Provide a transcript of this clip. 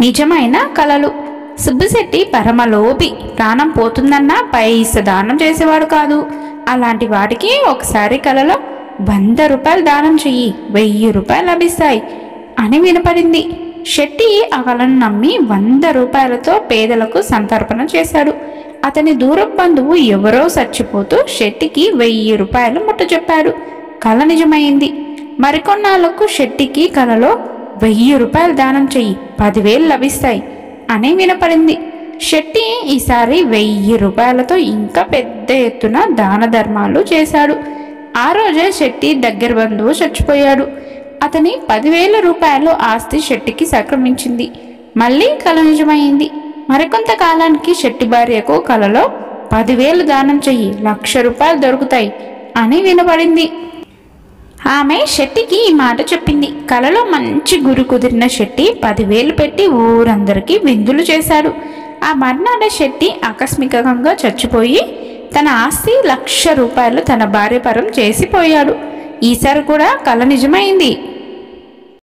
నిజమైన కలలు సుబ్బిశెట్టి పరమలోభి ప్రాణం పోతుందన్నా పైస దానం చేసేవాడు కాదు అలాంటి వాటికి ఒకసారి కలలో వంద రూపాయలు దానం చెయ్యి వెయ్యి రూపాయలు లభిస్తాయి అని వినపడింది శెట్టి ఆ కలను నమ్మి వంద రూపాయలతో పేదలకు సంతర్పణ చేశాడు అతని దూరం బంధువు ఎవరో చచ్చిపోతూ శెట్టికి వెయ్యి రూపాయలు ముట్ట చెప్పాడు కల నిజమైంది మరికొన్నాళ్లకు శెట్టికి కలలో వెయ్యి రూపాయలు దానం చెయ్యి పదివేలు లభిస్తాయి అని వినపడింది శెట్టి ఈసారి వెయ్యి రూపాయలతో ఇంకా పెద్ద ఎత్తున దాన ధర్మాలు చేశాడు ఆ రోజే శెట్టి దగ్గర బంధువు చచ్చిపోయాడు అతని పదివేల రూపాయలు ఆస్తి శెట్టికి సంక్రమించింది మళ్ళీ కల నిజమైంది మరికొంత కాలానికి శెట్టి భార్యకు కలలో పదివేలు దానం చెయ్యి లక్ష రూపాయలు దొరుకుతాయి అని వినపడింది ఆమె శెట్టికి ఈ మాట చెప్పింది కలలో మంచి గురి కుదిరిన శెట్టి పదివేలు పెట్టి ఊరందరికీ విందులు చేశాడు ఆ మర్నాడ శెట్టి ఆకస్మికంగా చచ్చిపోయి తన ఆస్తి లక్ష రూపాయలు తన భార్య పరం చేసిపోయాడు ఈసారి కూడా కల నిజమైంది